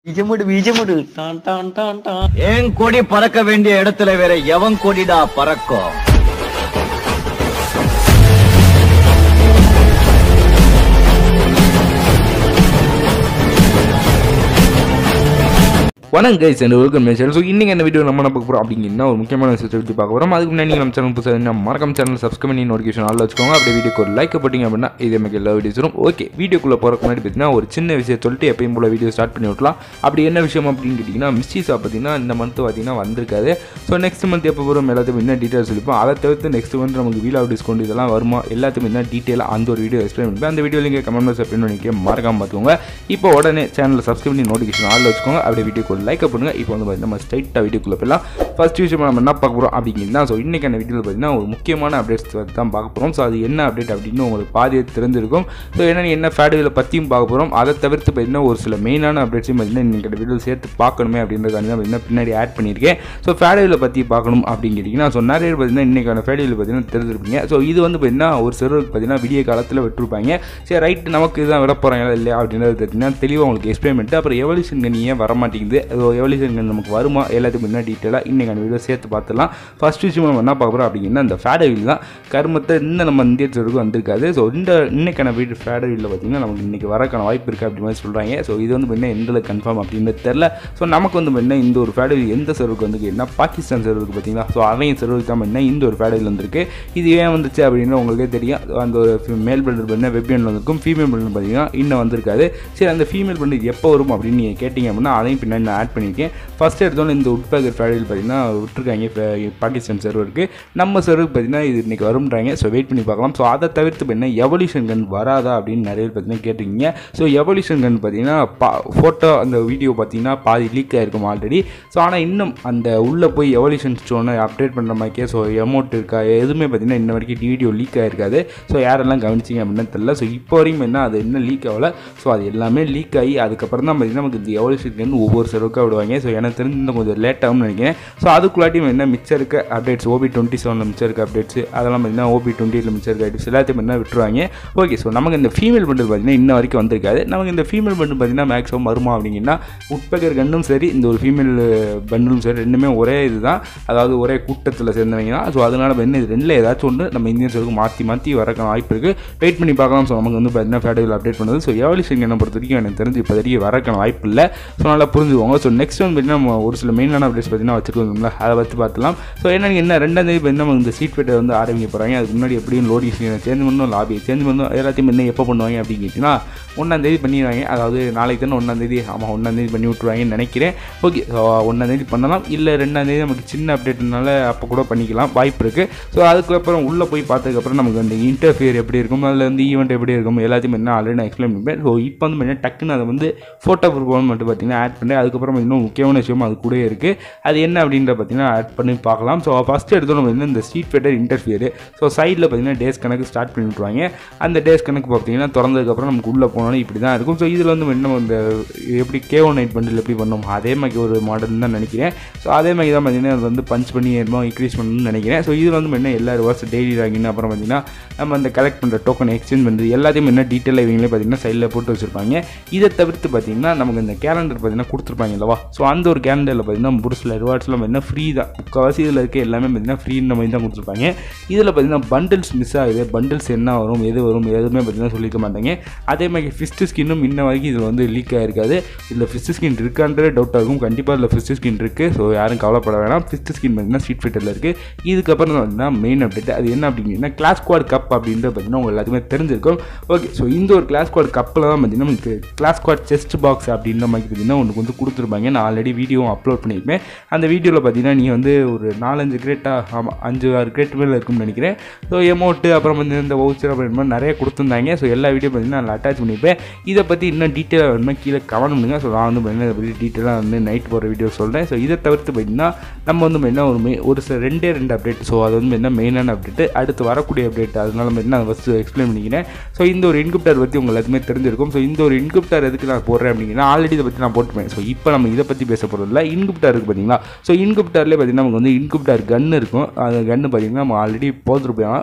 பீஜமுடு பீஜமுடு don don don don என் கொடி பறக்க வேண்டிய இடத்துல வேற எவன் கொடிடா பறக்கும் வணக்கம் guys and welcome my channel so இன்றைக்கி என்ன வீடியோ நம்ம என்ன பார்க்க போகிறோம் அப்படிங்கன்னா ஒரு முக்கியமான விஷயத்தை பற்றி பார்க்க போகிறோம் அதுக்கு முன்னாடி நம்ம சேனல் புதுசாக நம்ம மறக்காம சேனல் சப்ஸ்கிரைப் பண்ணி நோட்டிஃபிகேஷன் ஆள் வச்சுக்கோங்க அப்படியே வீடியோக்கு ஒரு லைக் போட்டிங்க அப்படின்னா இதே மாதிரி எல்லா வீடியோஸ் வரும் ஓகே வீடியோக்குள்ளே போகிறக்கு முன்னாடி பார்த்தீங்கன்னா ஒரு சின்ன விஷயம் சொல்லிட்டு எப்பயும் போல வீடியோ ஸ்டார்ட் பண்ணி விட்லாம் அப்படி என்ன விஷயம் அப்படின்னு கேட்டிங்கன்னா மிஸ்டீஸாக பார்த்தீங்கன்னா இந்த மந்த் பார்த்தீங்கன்னா வந்திருக்காது ஸோ நெக்ஸ்ட் மந்த் எப்போ வரும் எல்லாத்தையும் என்ன டீட்டெயில்ஸ் சொல்லிப்போம் அதை தவிர்த்து நெக்ஸ்ட் மந்த் நமக்கு வீலா டிஸ்கவுண்ட் இதெல்லாம் வருமா எல்லாத்தையும் என்ன டீட்டெயிலாக அந்த ஒரு வீடியோ எக்ஸ்பிளைன் பண்ணிப்பேன் அந்த வீடியோ நீங்கள் கமெண்ட் பாக்ஸ் அப்படின்னு நினைக்க மறக்காம பார்த்துக்கோங்க இப்போ உடனே சேனலை சப்ஸ்கிரைப் பண்ணி நோட்டிஃபிகேஷன் ஆள் வச்சுக்கோங்க அப்படியே வீடியோக்கு ஒரு லைக் பண்ணுங்க இப்போ வந்து பார்த்தீங்கன்னா நம்ம ஸ்ட்ரைட்டாக வீடியோக்குள்ளே போயிடலாம் ஃபர்ஸ்ட் விஷயம் நம்ம என்ன பார்க்க போகிறோம் அப்படிங்கன்னா ஸோ இன்றைக்கான வீடியோவில் பார்த்தீங்கன்னா ஒரு முக்கியமான அப்டேட்ஸ் தான் பார்க்க போகிறோம் ஸோ அது என்ன அப்டேட் அப்படின்னு உங்களுக்கு பாதியை தெரிஞ்சிருக்கும் ஸோ என்னென்ன என்ன ஃபேடுகளை பற்றியும் பார்க்க போகிறோம் அதை தவிர்த்து பார்த்தீங்கன்னா ஒரு சில மெயினான அப்டேட்ஸையும் பார்த்தீங்கன்னா இன்றைக்கி வீடியோ சேர்த்து பார்க்கணுமே அப்படின்றதுக்காக தான் பார்த்தீங்கன்னா பின்னாடி ஆட் பண்ணியிருக்கேன் ஸோ ஃபேடுகளை பற்றி பார்க்கணும் அப்படின்னு கேட்டிங்கன்னா ஸோ நிறைய பேர் பார்த்தீங்கன்னா இன்றைக்கான ஃபேடுகளை பார்த்தீங்கன்னா தெரிஞ்சிருப்பீங்க ஸோ இது வந்து பார்த்தீங்கன்னா ஒரு சிலருக்கு பார்த்தீங்கன்னா விடிய காலத்தில் விட்டுருப்பாங்க சரி ரைட் நமக்கு இதுதான் விட போகிறாங்க இல்லையா அப்படின்றது தெரிஞ்சுன்னா தெளிவாக உங்களுக்கு எக்ஸ்பிளைன் பண்ணிட்டு அப்புறம் எவல்யூஷன் கன் ஏன் வர மாட்டேங்குது ஸோ எவல்யூஷன் கன் நமக்கு வருமா எல்லாத்துக்கும் என்ன டீட்டெயிலாக இன்றைக்கான வீடியோ சேர்த்து பார்த்துலாம் ஃபர்ஸ்ட் விஷயம் நம்ம என்ன பார்க்க போகிறோம் அப்படின்னா இந்த ஃபேடவில் தான் கருமத்தை இன்னும் நம்ம இந்திய சருக்கு வந்திருக்காது ஸோ இந்த இன்னைக்கான வீடு ஃபேடவில் பார்த்தீங்கன்னா நமக்கு இன்றைக்கி வரக்கான வாய்ப்பு இருக்குது அப்படி மாதிரி சொல்கிறாங்க ஸோ இது வந்து என்ன எந்த கன்ஃபார்ம் அப்படின்றது தெரில ஸோ நமக்கு வந்து என்ன இந்த ஒரு ஃபேடவில் எந்த சர்வருக்கு வந்து என்ன பாகிஸ்தான் சர்வருக்கு பார்த்தீங்களா ஸோ அவங்க சர்வருக்கு தான் என்ன இந்த ஒரு ஃபேடவில் வந்திருக்கு இது ஏன் வந்துச்சு அப்படின்னு உங்களுக்கே தெரியும் அந்த ஒரு மேல் பிளண்டர் பண்ண வெப்பியனில் வந்திருக்கும் ஃபீமேல் பிளண்டர் பார்த்தீங்கன்னா இன்னும் வந்திருக்காது சரி அந்த ஃபீமேல் பிளண்டர் எப்போ வரும் அப்படின்னு நீங்கள் கேட்டிங்க அப்படின்னா அதையும் பின்னாடி நான் ஆட் பண்ணியிருக்கேன் ஃபஸ்ட் எடுத்தோன்னே இந்த உட்பேக்கர் ஃபேடவில் பார்த்தீங்கன்னா விட்டுருக்காங்க இப்ப பாகிஸ்தான் சர்வருக்கு நம்ம சர்வருக்கு பார்த்தீங்கன்னா இது இன்றைக்கி வரும்ன்றாங்க ஸோ வெயிட் பண்ணி பார்க்கலாம் ஸோ அதை தவிர்த்து பார்த்தீங்கன்னா எவல்யூஷன் கன் வராதா அப்படின்னு நிறைய பேர் பார்த்தீங்கன்னா கேட்டிருக்கீங்க ஸோ எவல்யூஷன் கன் பார்த்தீங்கன்னா பா ஃபோட்டோ அந்த வீடியோ பார்த்தீங்கன்னா பாதி லீக் ஆகிருக்கும் ஆல்ரெடி ஸோ ஆனால் இன்னும் அந்த உள்ளே போய் எவல்யூஷன் ஸ்டோனை அப்டேட் பண்ணுற மாதிரிக்கே ஸோ அமௌண்ட் இருக்கா எதுவுமே பார்த்தீங்கன்னா இன்ன வரைக்கும் வீடியோ லீக் ஆகிருக்காது ஸோ யாரெல்லாம் கவனிச்சிங்க அப்படின்னு தெரியல ஸோ இப்போ வரையும் என்ன அது இன்னும் லீக் ஆகல ஸோ அது எல்லாமே லீக் ஆகி அதுக்கப்புறம் தான் பார்த்தீங்கன்னா நமக்கு இந்த எவல்யூஷன் கன் ஒவ்வொரு சர்வருக்காக விடுவாங்க ஸோ எனக்கு தெரிஞ்சு இன்னும் கொஞ்சம் லேட்டாகும்னு நினைக்கிறேன் ஸோ அதுக்குள்ளாட்டியும் என்ன மிச்சம் இருக்க அப்டேட்ஸ் ஓபி டுவெண்ட்டி செவனில் மிச்சம் இருக்க அப்டேட்ஸ் அதெல்லாம் பார்த்தீங்கன்னா ஓபி டுவெண்ட்டி எயிட்டில் மிச்சம் இருக்க அப்டேட்ஸ் எல்லாத்தையும் என்ன விட்டுருவாங்க ஓகே ஸோ நமக்கு இந்த ஃபீமேல் பண்டில் பார்த்தீங்கன்னா இன்ன வரைக்கும் வந்திருக்காது நமக்கு இந்த ஃபீமேல் பண்டில் பார்த்தீங்கன்னா மேக்ஸிமம் வருமா அப்படிங்கன்னா உட்பகர் கண்ணும் சரி இந்த ஒரு ஃபீமேல் பண்டிலும் சரி ரெண்டுமே ஒரே இதுதான் அதாவது ஒரே கூட்டத்தில் சேர்ந்தவங்க தான் ஸோ அதனால் என்ன இது ரெண்டில் ஏதாச்சும் ஒன்று நம்ம இந்தியன் சருக்கு மாற்றி மாற்றி வரக்கான வாய்ப்பு இருக்குது வெயிட் பண்ணி பார்க்கலாம் ஸோ நமக்கு வந்து பார்த்தீங்கன்னா ஃபேடபிள் அப்டேட் பண்ணுறது ஸோ எவலிஷன் என்ன பொறுத்த வரைக்கும் எனக்கு தெரிஞ்சு இப்போ வரைக்கும் வரக்கான வாய்ப்பு இல்லை ஸோ நல்லா புரிஞ்சுக்கோங்க ஸோ நெக்ஸ்ட் வந்து பார்த்தீங்கன்னா நம்ம ஒரு சில மெயினான அப்டேட்ஸ் பார்த்தீங்கன்னா வச்சுருக்கோம்ல அதை பற்றி பார்த்துலாம் ஸோ என்ன என்ன ரெண்டாம் தேதி பார்த்தீங்கன்னா நம்ம இந்த சீட் ஃபேட்டை வந்து ஆரம்பிக்க போகிறாங்க அதுக்கு முன்னாடி எப்படியும் லோடிங் ஸ்க்ரீனை சேஞ்ச் பண்ணணும் லாபியை சேஞ்ச் பண்ணணும் எல்லாத்தையும் என்ன எப்போ பண்ணுவாங்க அப்படின்னு கேட்டிங்கன்னா ஒன்றாந்தேதி பண்ணிடுவாங்க அதாவது நாளைக்கு தானே ஒன்றாந்தேதி ஆமாம் ஒன்றாந்தேதி பண்ணி விட்ருவாங்கன்னு நினைக்கிறேன் ஓகே ஸோ ஒன்றாந்தேதி பண்ணலாம் இல்லை ரெண்டாந்தேதி நமக்கு சின்ன அப்டேட்னால அப்போ கூட பண்ணிக்கலாம் வாய்ப்பு இருக்குது ஸோ அதுக்கப்புறம் உள்ளே போய் பார்த்ததுக்கப்புறம் நமக்கு அந்த இன்டர்ஃபியர் எப்படி இருக்கும் அதில் வந்து ஈவெண்ட் எப்படி இருக்கும் எல்லாத்தையும் என்ன ஆல்ரெடி நான் எக்ஸ்பிளைன் பண்ணிப்பேன் ஸோ இப்போ வந்து பார்த்தீங்கன்னா டக்குன்னு அதை வந்து ஃபோட்டோ ப்ரூஃப் மட்டும் பார்த்தீங்கன்னா ஆட் பண்ணி அதுக்கப்புறம் இன்னும் முக்கியமான விஷயம் அது கூட இருக்குது அது என்ன அப்படின்ற பார்த்தீங்கன்னா ஆட் பண்ணி பார்க்கலாம் ஸோ ஃபஸ்ட்டு எடுத்தோம் பார்த்தீங்கன்னா இந்த ஸ்ட்ரீட் ஃபெட்டர் இன்டர்ஃபியர் ஸோ சைடில் பார்த்தீங்கன்னா டேஸ் கணக்கு ஸ்டார்ட் பண்ணி விட்ருவாங்க அந்த டேஸ் கணக்கு பார்த்தீங்கன்னா திறந்ததுக்கப்புறம் நமக்கு உள்ளே போனோன்னா இப்படி தான் இருக்கும் ஸோ இதில் வந்து என்ன இந்த எப்படி கே ஒன் நைட் பண்டில் எப்படி பண்ணோம் அதே மாதிரி ஒரு மாடல் தான் நினைக்கிறேன் ஸோ அதே மாதிரி தான் பார்த்தீங்கன்னா அது வந்து பஞ்ச் பண்ணி என்னமோ இன்க்ரீஸ் பண்ணணும்னு நினைக்கிறேன் ஸோ இதில் வந்து என்ன எல்லா ரிவர்ஸ் டெய்லி ராகின்னு அப்புறம் பார்த்தீங்கன்னா நம்ம அந்த கலெக்ட் பண்ணுற டோக்கன் எக்ஸ்சேஞ்ச் பண்ணுறது எல்லாத்தையும் என்ன டீட்டெயிலாக இவங்களே பார்த்தீங்கன்னா சைடில் போட்டு வச்சுருப்பாங்க இதை தவிர்த்து பார்த்தீங்கன்னா நமக்கு இந்த கேலண்டர் பார்த்தீங்கன்னா கொடுத்துருப்பாங்க இல்லவா ஸோ அந்த ஒரு கேலண்டரில் பார்த்தீங்கன்னா ஒரு சில ரிவார்ட்ஸ்லாம் பார்த்தீங்கன்னா ஃப்ரீ தான் முக்கால்வாசி இதில் இருக்க எல்லாமே பார்த்தீங்கன்னா ஃப்ரீன்ற மாதிரி தான் கொடுத்துருப்பாங்க இதில் பார்த்தீங்கன்னா பண்டில்ஸ் மிஸ் ஆகுது பண்டில்ஸ் என்ன வரும் எது வரும் எதுவுமே பார்த்தீங்கன்னா சொல்லிக்க மாட்டாங்க அதே மாதிரி ஃபிஸ்ட்டு ஸ்கின்னும் இன்ன வரைக்கும் இதில் வந்து லீக் ஆகிருக்காது இதில் ஃபிஸ்ட் ஸ்கின் இருக்கான்றே டவுட்டாக இருக்கும் கண்டிப்பாக இதில் ஃபிஸ்ட் ஸ்கின் இருக்குது ஸோ யாரும் கவலைப்பட வேணாம் ஃபிஸ்ட் ஸ்கின் பார்த்தீங்கன்னா ஸ்ட்ரீட் ஃபைட்டரில் இருக்குது இதுக்கப்புறம் பார்த்தீங்கன்னா மெயின் அப்டேட் அது என்ன அப்படிங்கன்னா கிளாஸ் குவாட் கப் அப்படின்றது பார்த்தீங்கன்னா உங்களுக்கு எல்லாத்துக்குமே தெரிஞ்சிருக்கும் ஓகே ஸோ இந்த ஒரு கிளாஸ் குவாட் கப்பில் தான் பார்த்தீங்கன்னா நமக்கு கிளாஸ் குவாட் செஸ்ட் பாக்ஸ் அப்படின்ற மாதிரி பார்த்தீங்கன்னா ஒன்று வந்து கொடுத்துருப்பாங்க நான் ஆல்ரெடி வீடியோவும் அப்லோட் பண்ணியிருப்பேன் அந்த வீடியோவில் பார்த்தீங்கன்னா நீ வந்து ஒரு நாலஞ்சு கிரேட்டாக ஆமாம் அஞ்சு ஆறு கிரேட் மேலே இருக்கும்னு நினைக்கிறேன் ஸோ எமௌண்ட்டு அப்புறம் வந்து இந்த வவுச்சர் அப்படின்னு மாதிரி நிறைய கொடுத்துருந்தாங்க ஸோ எல்லா வீடியோ பார்த்தீங்கன்னா நான் அட்டாச் பண்ணியிருப்பேன் இதை பற்றி இன்னும் டீட்டெயிலாக வேணுமா கீழே கமெண்ட் பண்ணுங்க ஸோ நான் வந்து பார்த்தீங்கன்னா இதை பற்றி டீட்டெயிலாக வந்து நைட் போகிற வீடியோ சொல்கிறேன் ஸோ இதை தவிர்த்து பார்த்தீங்கன்னா நம்ம வந்து பார்த்தீங்கன்னா ஒரு மெ ஒரு சில ரெண்டே ரெண்டு அப்டேட் ஸோ அது வந்து என்ன மெயினான அப்டேட் அடுத்து வரக்கூடிய அப்டேட் அதனால பார்த்தீங்கன்னா அதை ஃபஸ்ட்டு எக்ஸ்பிளைன் பண்ணிக்கிறேன் ஸோ இந்த ஒரு இன்குப்டர் பற்றி உங்கள் எல்லாத்துமே தெரிஞ்சிருக்கும் ஸோ இந்த ஒரு இன்குப்டர் எதுக்கு நான் போடுறேன் அப்படிங்கன்னா ஆல்ரெடி இதை பற்றி நான் போட்டுப்பேன் ஸோ இப்போ நம்ம இதை பற்றி பேச போகிறதில்ல இன்குப்டர் இருக்குது பார்த்தீங்களா ஸோ இன்குப்டர்லேயே பார்த்தீங்கன்னா நமக்கு வந்து இன்குப்டர் கன் இருக்கும் அந்த கன்று பார்த்தீங்கன்னா நம்ம ஆல்ரெடி போட்டுருப்போம்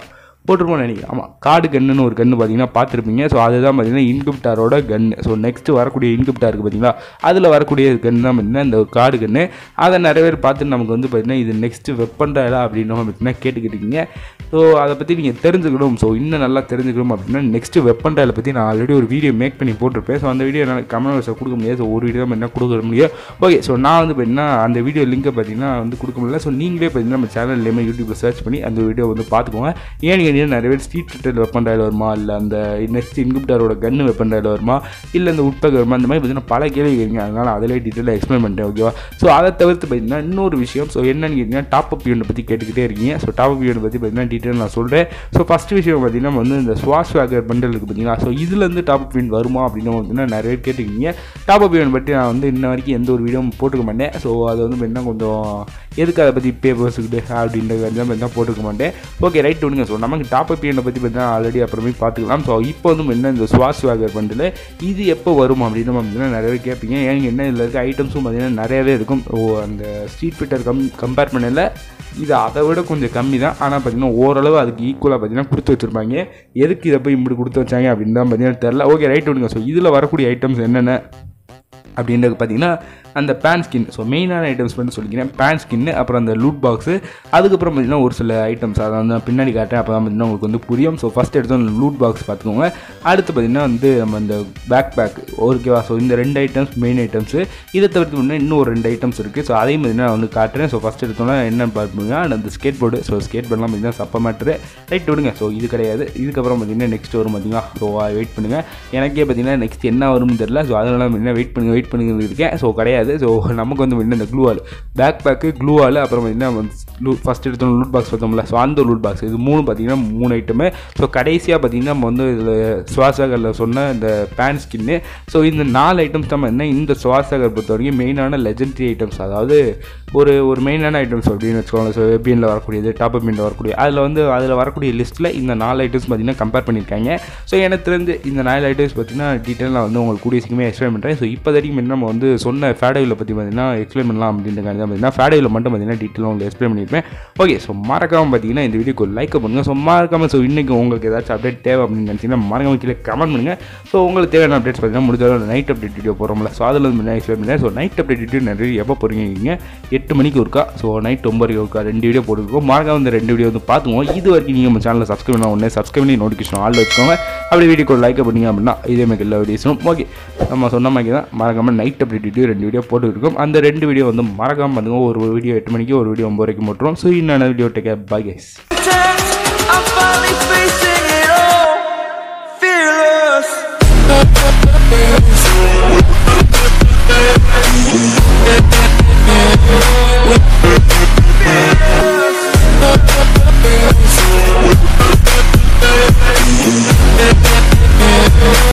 போட்டிருப்போம்னு நினைக்கிறேன் ஆமாம் காடு கன்னுன்னு ஒரு கன்று பார்த்தீங்கன்னா பார்த்துருப்பீங்க ஸோ அதுதான் பார்த்தீங்கன்னா இன்குப்டாரோட கன்று ஸோ நெக்ஸ்ட் வரக்கூடிய இன்குப்டா இருக்குது பார்த்தீங்களா அதில் வரக்கூடிய கன்று தான் பார்த்தீங்கன்னா இந்த காடு கன்று அதை நிறைய பேர் பார்த்து நமக்கு வந்து பார்த்தீங்கன்னா இது நெக்ஸ்ட் வெப்பன் டாயலா அப்படின்னு பார்த்தீங்கன்னா கேட்டுக்கிட்டீங்க ஸோ அதை பற்றி நீங்கள் தெரிஞ்சுக்கணும் ஸோ இன்னும் நல்லா தெரிஞ்சுக்கணும் அப்படின்னா நெக்ஸ்ட் வெப்பன் டாயலை பற்றி நான் ஆல்ரெடி ஒரு வீடியோ மேக் பண்ணி போட்டிருப்பேன் ஸோ அந்த வீடியோ என்னால் கமெண்ட் கொடுக்க முடியாது ஸோ ஒரு வீடியோ தான் என்ன கொடுக்க முடியும் ஓகே ஸோ நான் வந்து பார்த்தீங்கன்னா அந்த வீடியோ லிங்கை பார்த்தீங்கன்னா வந்து கொடுக்க முடியல ஸோ நீங்களே பார்த்தீங்கன்னா நம்ம சேனல்லேயுமே யூடியூப்பில் சர்ச் பண்ணி அந்த வீடியோ வந்து பார்த்துக்கோங்க ஏன்னு கேட்டீங்கன்னா நிறைய பேர் ஸ்ட்ரீட் ஃபைட்டர் வெப்பன் டாயில் வருமா இல்லை அந்த நெக்ஸ்ட் இன்குப்டாரோட கன்று வெப்பன் டாயில் வருமா இல்லை இந்த உட்பக வருமா அந்த மாதிரி பார்த்தீங்கன்னா பல கேள்வி கேட்குங்க அதனால் அதிலே டீட்டெயிலாக எக்ஸ்பிளைன் பண்ணிட்டேன் ஓகேவா ஸோ அதை தவிர்த்து பார்த்தீங்கன்னா இன்னொரு விஷயம் ஸோ என்னன்னு கேட்டிங்கன்னா டாப் அப் யூனிட் பற்றி கேட்டுக்கிட்டே இருக்கீங்க ஸோ டாப் அப் யூனிட் பற்றி பார்த்தீங்கன்னா டீட்டெயில் நான் சொல்கிறேன் ஸோ ஃபஸ்ட் விஷயம் பார்த்தீங்கன்னா வந்து இந்த ஸ்வாஸ் வேகர் பண்டல் இருக்குது பார்த்தீங்களா ஸோ இதுலேருந்து டாப் அப் யூனிட் வருமா அப்படின்னு பார்த்தீங்கன்னா நிறைய பேர் கேட்டுக்கிங்க டாப் அப் யூனிட் பற்றி நான் வந்து இன்ன வரைக்கும் எந்த ஒரு வீடியோவும் போட்டுக்க மாட்டேன் ஸோ அது வந்து பார்த்தீங்கன்னா கொஞ்சம் எதுக்கு அதை பற்றி பேப்பர்ஸுக்கிட்டு அப்படின்ற மாதிரி தான் போட்டுக்க மாட்டேன் ஓகே ரைட் விடுங்க ஸோ நமக்கு டாப் அப் யூனிட் பற்றி பார்த்தீங்கன்னா ஆல்ரெடி அப்புறமே பார்த்துக்கலாம் ஸோ இப்போ வந்து என்ன இந்த ஸ்வாஸ் வேகர் பண்டில் இது எப்போ வரும் அப்படின்னு பார்த்தீங்கன்னா நிறையவே கேட்பீங்க ஏங்க என்ன இதில் இருக்க ஐட்டம்ஸும் பார்த்தீங்கன்னா நிறையவே இருக்கும் ஓ அந்த ஸ்ட்ரீட் ஃபிட்டர் கம் கம்பேர் பண்ணல இது அதை விட கொஞ்சம் கம்மி தான் ஆனால் பார்த்தீங்கன்னா ஓரளவு அதுக்கு ஈக்குவலாக பார்த்தீங்கன்னா கொடுத்து வச்சுருப்பாங்க எதுக்கு இதை போய் இப்படி கொடுத்து வச்சாங்க அப்படின்னு தான் பார்த்தீங்கன்னா தெரில ஓகே ரைட் விடுங்க ஸோ இதில் வரக்கூடிய ஐட்டம்ஸ் என்னென்ன அப்படின்றது பார்த்தீங்கன்னா அந்த பேன் ஸ்கின் ஸோ மெயினான ஐட்டம்ஸ் வந்து சொல்லிக்கிறேன் பேன் ஸ்கின்னு அப்புறம் அந்த லூட் பாக்ஸு அதுக்கப்புறம் பார்த்தீங்கன்னா ஒரு சில ஐட்டம்ஸ் அதை வந்து நான் பின்னாடி காட்டுறேன் அப்போ தான் பார்த்தீங்கன்னா உங்களுக்கு வந்து புரியும் ஸோ ஃபஸ்ட் எடுத்தோம் லூட் பாக்ஸ் பார்த்துக்கோங்க அடுத்து பார்த்தீங்கன்னா வந்து நம்ம இந்த பேக் பேக் ஓகேவா ஸோ இந்த ரெண்டு ஐட்டம்ஸ் மெயின் ஐட்டம்ஸு இதை தவிர்த்து முன்னே இன்னும் ஒரு ரெண்டு ஐட்டம்ஸ் இருக்குது ஸோ அதையும் பார்த்தீங்கன்னா நான் வந்து காட்டுறேன் ஸோ ஃபஸ்ட் எடுத்தோன்னா என்ன பார்ப்பீங்கன்னா அந்த ஸ்கேட் போர்டு ஸோ ஸ்கேட் போர்டெலாம் பார்த்தீங்கன்னா சப்ப மேட்ரு ரைட் விடுங்க ஸோ இது கிடையாது இதுக்கப்புறம் பார்த்தீங்கன்னா நெக்ஸ்ட் வரும் பார்த்தீங்களா ஸோ வெயிட் பண்ணுங்கள் எனக்கே பார்த்தீங்கன்னா நெக்ஸ்ட் என்ன வரும்னு தெரியல ஸோ அதனால பார்த்தீங்கன்னா வெயிட் பண்ணுங்க வெயிட் பண்ணுங்க இருக்கேன் ஸோ கிடையாது ஸோ நமக்கு வந்து பார்த்தீங்கன்னா இந்த க்ளூவால் பேக் பேக்கு க்ளூவால் அப்புறம் பார்த்தீங்கன்னா ஃபஸ்ட் எடுத்தோம் லூட் பாக்ஸ் பார்த்தோம்ல ஸோ அந்த லூட் பாக்ஸ் இது மூணு பார்த்தீங்கன்னா மூணு ஐட்டமு ஸோ கடைசியாக பார்த்தீங்கன்னா நம்ம வந்து இதில் சுவாசகரில் சொன்ன இந்த பேன் ஸ்கின்னு ஸோ இந்த நாலு ஐட்டம்ஸ் தான் என்ன இந்த சுவாசகர் பொறுத்த வரைக்கும் மெயினான லெஜெண்டரி ஐட்டம்ஸ் அதாவது ஒரு ஒரு மெயினான ஐட்டம்ஸ் அப்படின்னு வச்சுக்கோங்க ஸோ வெப்பியனில் வரக்கூடியது டாப் அப்பினில் வரக்கூடிய அதில் வந்து அதில் வரக்கூடிய லிஸ்ட்டில் இந்த நாலு ஐட்டம்ஸ் பார்த்தீங்கன்னா கம்பேர் பண்ணியிருக்காங்க ஸோ எனக்கு தெரிஞ்சு இந்த நாலு ஐட்டம்ஸ் பார்த்தீங்கன்னா டீட்டெயில் நான் வந்து உங்களுக்கு கூடிய சீக்கிரமே எக்ஸ்பிளைன் பண்ணுறேன் ஸோ இப்போதைக்கு முன்ன நம்ம வந்து சொன்ன ஃபேடவில் பற்றி பார்த்தீங்கன்னா எக்ஸ்பிளைன் பண்ணலாம் அப்படின்ற தான் பார்த்தீங்கன்னா ஃபேடவில் மட்டும் பார்த்தீங்கன்னா டீட்டெயிலாக உங்களுக்கு எக்ஸ்பிளைன் பண்ணியிருப்பேன் ஓகே ஸோ மறக்காமல் பார்த்தீங்கன்னா இந்த வீடியோக்கு லைக் பண்ணுங்கள் ஸோ மறக்காமல் ஸோ இன்றைக்கி உங்களுக்கு ஏதாச்சும் அப்டேட் தேவை அப்படின்னு நினச்சிங்கன்னா மறக்காம கீழே கமெண்ட் பண்ணுங்கள் ஸோ உங்களுக்கு தேவையான அப்டேட்ஸ் பார்த்தீங்கன்னா முடிஞ்சாலும் நைட் அப்டேட் வீடியோ போகிறோம்ல ஸோ அதில் வந்து நான் எக்ஸ்பிளைன் பண்ணுறேன் ஸோ நைட் அப்டேட் வீடியோ நிறைய எப்போ போகிறீங்க எட்டு மணிக்கு ஒருக்கா ஸோ நைட் ஒம்பது ஒருக்கா ரெண்டு வீடியோ போட்டுருக்கோம் மறக்காம இந்த ரெண்டு வீடியோ வந்து பார்த்துவோம் இது வரைக்கும் நீங்கள் நம்ம சேனலில் சப்ஸ்கிரைப் பண்ண உடனே சப்ஸ்கிரைப் பண்ணி நோட்டிஃபிகேஷன் ஆள் வச்சுக்கோங்க அப்படி வீடியோக்கு லைக் பண்ணீங்க அப்படின்னா இதே மாதிரி எல்லா வீடியோஸும் ஓகே நம்ம சொன்ன மாதிரி தான் மறக்காமல் நைட் அப்டேட் வீடியோ ரெண்டு வீடியோ போட்டுருக்கோம் அந்த ரெண்டு வீடியோ வந்து மறக்காமல் பண்ணுங்க ஒரு வீடியோ எட்டு மணிக்கு ஒரு வீடியோ ஒம்பது வரைக்கும் போட்டுரும் ஸோ இன்னொரு video take bye guys I'm finally facing it all, fearless.